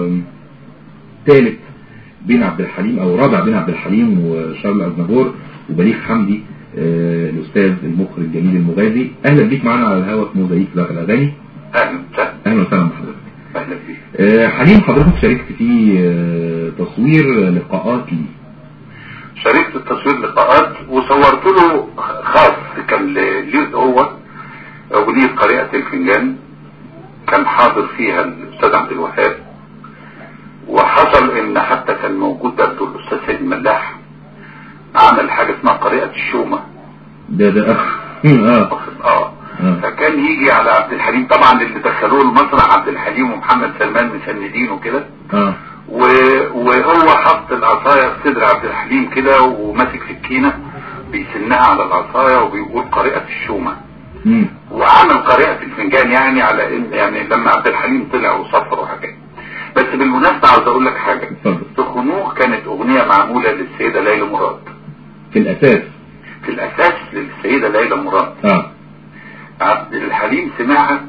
ثالث بين عبد الحليم او رابع بين عبد الحليم وشارل أزنبور وبليغ حمدي آه، الاستاذ المخرج جميل المغازي اهلا بيك معنا على الهواء في موزايك ذات الاغاني اهلا وسهلا اهلا وسهلا بحضرتك اهلا بيك آه، حليم حضرتك شاركت في آه، تصوير لقاءات لي شاركت التصوير لقاءات وصورت له خاص كان ليه هو وليه قارئة الفنجان كان حاضر فيها الاستاذ عبد الوهاب وحصل ان حتى كان موجود برضه الاستاذ سيد ملاح عمل حاجه اسمها قارئة الشومه ده ده اه واخد- اه فكان يجي على عبد الحليم طبعا اللي دخلوه المسرح عبد الحليم ومحمد سلمان مسندين وكده اه و- وهو حط العصاية في صدر عبد الحليم كده وماسك سكينة بيسنها على العصاية وبيقول قارئة الشومة مم. وعمل قارئة الفنجان يعني على ان يعني لما عبد الحليم طلع وصفر وحاجات بس بالمناسبة عاوز اقول لك حاجة اتفضل تخنوه كانت اغنية معمولة للسيدة ليلى مراد في الاساس في الاساس للسيدة ليلى مراد اه عبد الحليم سمعها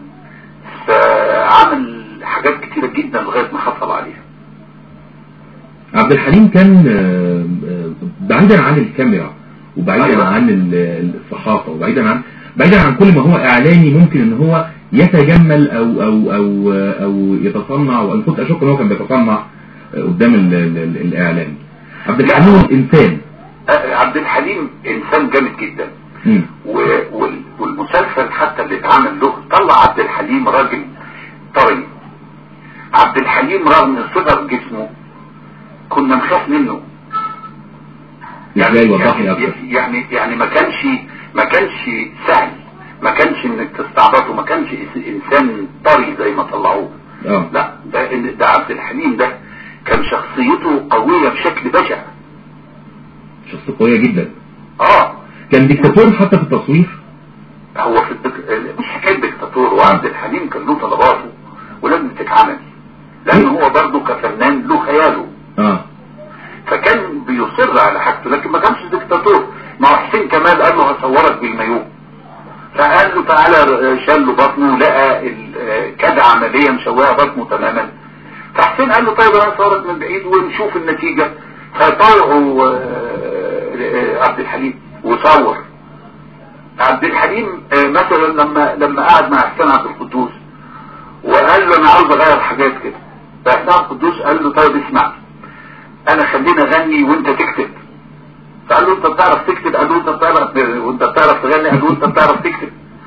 فعمل حاجات كتيرة جدا لغاية ما حصل عليها عبد الحليم كان آه، آه، بعيدا عن الكاميرا وبعيدا أيوة. عن ال- الصحافة وبعيدا عن بعيدا عن كل ما هو اعلامي ممكن ان هو يتجمل او او او او يتصنع وانا كنت اشك ان هو كان بيتصنع آه، قدام ال- ال- ال- الاعلام عبد لا. الحليم انسان آه، عبد الحليم انسان جامد جدا مم. و- وال- والمسلسل حتى اللي اتعمل له طلع عبد الحليم راجل طري عبد الحليم رغم صغر جسمه كنا نخاف منه ازاي وضح لي اكتر يعني يعني ما كانش ما كانش سهل ما كانش انك تستعبطه ما كانش إس- انسان طري زي ما طلعوه اه لا ده ده عبد الحليم ده كان شخصيته قوية بشكل بشع شخصية قوية جدا اه كان ديكتاتور حتى في التصوير هو في الدك... مش حكايه دكتاتور وعبد الحليم كان له طلباته ولازم تتعمل لان هو برضه كفنان له خياله اه فكان بيصر على حاجته لكن ما كانش دكتاتور ما هو حسين كمال قال له هصورك بالمايوه فقال له تعالى شال له بطنه لقى ال- كاد عمليه مشوهه بطنه تماما فحسين قال له طيب انا هصورك من بعيد ونشوف النتيجه فطوعوا آه، عبد الحليم وصور عبد الحليم آه، مثلا لما لما قعد مع حسين عبد القدوس وقال له انا عاوز اغير حاجات كده فحسين عبد القدوس قال له طيب اسمع انا خليني اغني وانت تكتب فقال له انت بتعرف تكتب قال له انت بتعرف وانت بتعرف تغني قال له انت بتعرف تكتب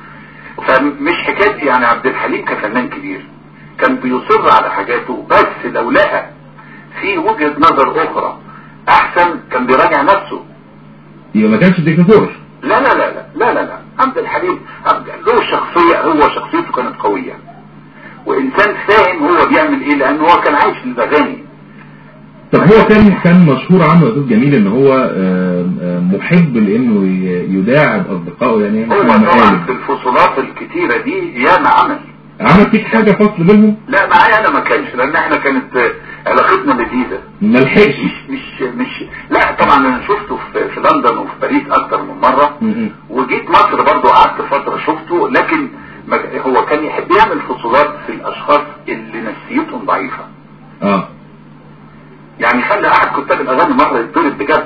فمش حكايه يعني عبد الحليم كفنان كبير كان بيصر على حاجاته بس لو لقى في وجهه نظر اخرى احسن كان بيراجع نفسه يبقى ما كانش ديكتاتور لا لا لا لا لا لا, لا. عبد الحليم عبد له شخصيه هو شخصيته كانت قويه وانسان فاهم هو بيعمل ايه لانه هو كان عايش للاغاني طب هو كان كان مشهور عنه يا استاذ جميل ان هو آه، آه، محب لانه ي- يداعب اصدقائه يعني هو يعمل طبعا مقالب. في الفصولات الكتيرة دي ياما عمل عمل فيك حاجة فصل بينهم لا معايا انا ما كانش لان احنا كانت آه، علاقتنا لذيذة ما لحقش مش مش مش لا طبعا انا شفته في, في لندن وفي باريس اكتر من مرة م-م. وجيت مصر برضو قعدت فترة شفته لكن ما هو كان يحب يعمل فصولات في الاشخاص اللي نفسيتهم ضعيفة اه يعني خلى احد كتاب الاغاني مرة يتضرب بجد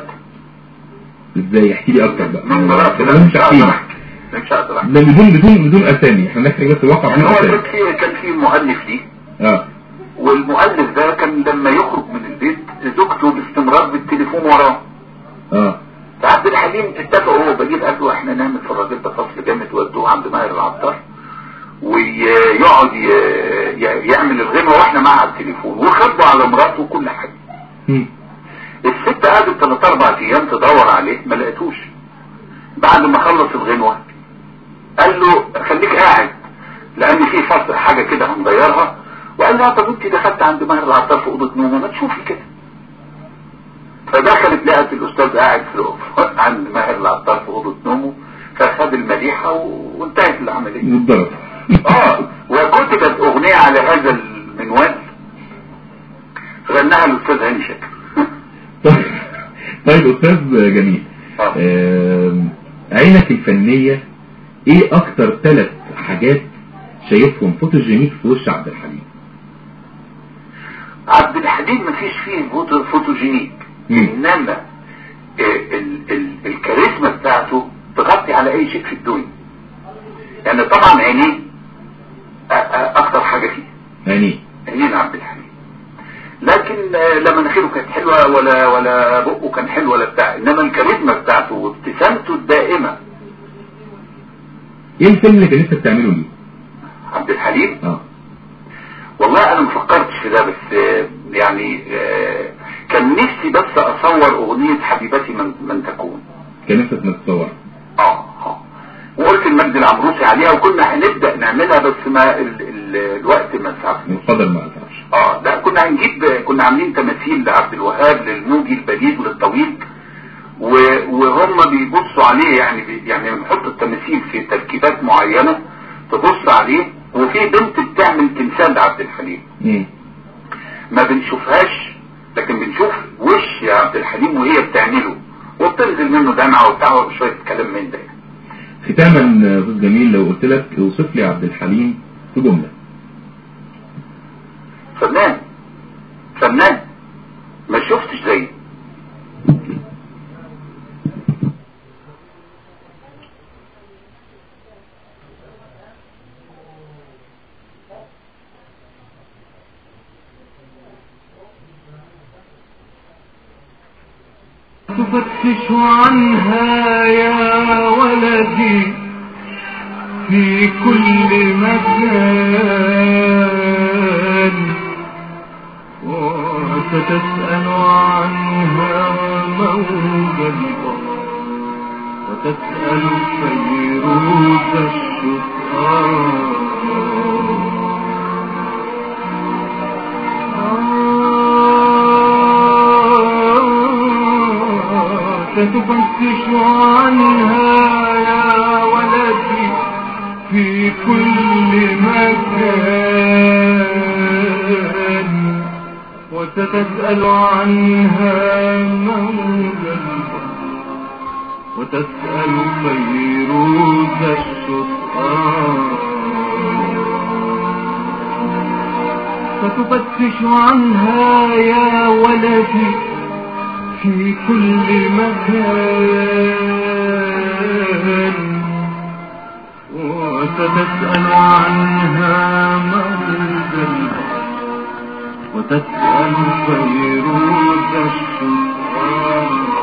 ازاي احكي لي اكتر بقى من مرات ده لا مش مش تحكي هقدر لي. احكي مش هقدر احكي ده بدون بدون بدون اسامي احنا نحكي بس الواقع يعني بدون هو اسامي كان في كان في مؤلف ليه اه والمؤلف ده كان لما يخرج من البيت زوجته باستمرار بالتليفون وراه اه فعبد الحليم اتفقوا هو وبجيب قال له احنا نعمل في الراجل ده فصل جامد ودوه عند ماهر العطار ويقعد ي- ي- يعمل الغنوه واحنا معاه على التليفون وخبوا على مراته وكل حاجه م. الست قعدت ثلاث اربع ايام تدور عليه ما لقيتوش بعد ما خلص الغنوه قال له خليك قاعد لان في فصل حاجه كده هنغيرها وقال لها طب انت دخلت عند ماهر العطار في اوضه نومه ما تشوفي كده فدخلت لقت الاستاذ قاعد في عند ماهر العطار في اوضه نومه فخد المديحه و- وانتهت العمليه واتضرب اه وكتبت اغنيه على هذا المنوال غناها الاستاذ هاني شاكر طيب استاذ جميل آه. آم، عينك الفنية ايه اكتر ثلاث حاجات شايفهم فوتوجينيك في وش عبد الحليم عبد الجديد مفيش فيه فوتو فوتوجينيك مم. انما ال- ال- ال- الكاريزما بتاعته تغطي على اي شيء في الدنيا يعني طبعا عينيه أ- أ- اكتر حاجة فيه يعني عينين عبد الحليم لكن آه، لا مناخيره كانت حلوة ولا ولا بقه كان حلو ولا بتاع انما الكاريزما بتاعته وابتسامته الدائمة ايه الفيلم اللي كان نفسك تعمله ليه؟ عبد الحليم اه والله انا ما فكرتش في ده بس آه، يعني آه، كان نفسي بس اصور اغنية حبيبتي من, من تكون كان نفسك انك تصور اه اه وقلت المجد العمروسي عليها وكنا هنبدأ نعملها بس ما ال ال الوقت ما سعفش القدر ما قطعش اه لا كنا هنجيب كنا عاملين تماثيل لعبد الوهاب للموجي البليغ للطويل و- وهم بيبصوا عليه يعني بي- يعني بنحط التماثيل في تركيبات معينة تبص عليه وفي بنت بتعمل تمثال لعبد الحليم مم. ما بنشوفهاش لكن بنشوف وش يا عبد الحليم وهي بتعمله وبتنزل منه دمعة وبتاع شوية كلام من ده ختاما يا استاذ جميل لو قلت لك اوصف لي عبد الحليم في جمله فنان فنان ما شفتش زيه تفتش عنها يا ولدي في كل مكان وستسأل عنها موج البحر وتسأل فيروز الشطآن ستفتش عنها يا ولدي في كل مكان وستسأل عنها موج البحر وتسأل فيروز الشطآن فتفتش عنها يا ولدي في كل مكان وستسأل عنها موج البحر وتسأل فيروز الشطآن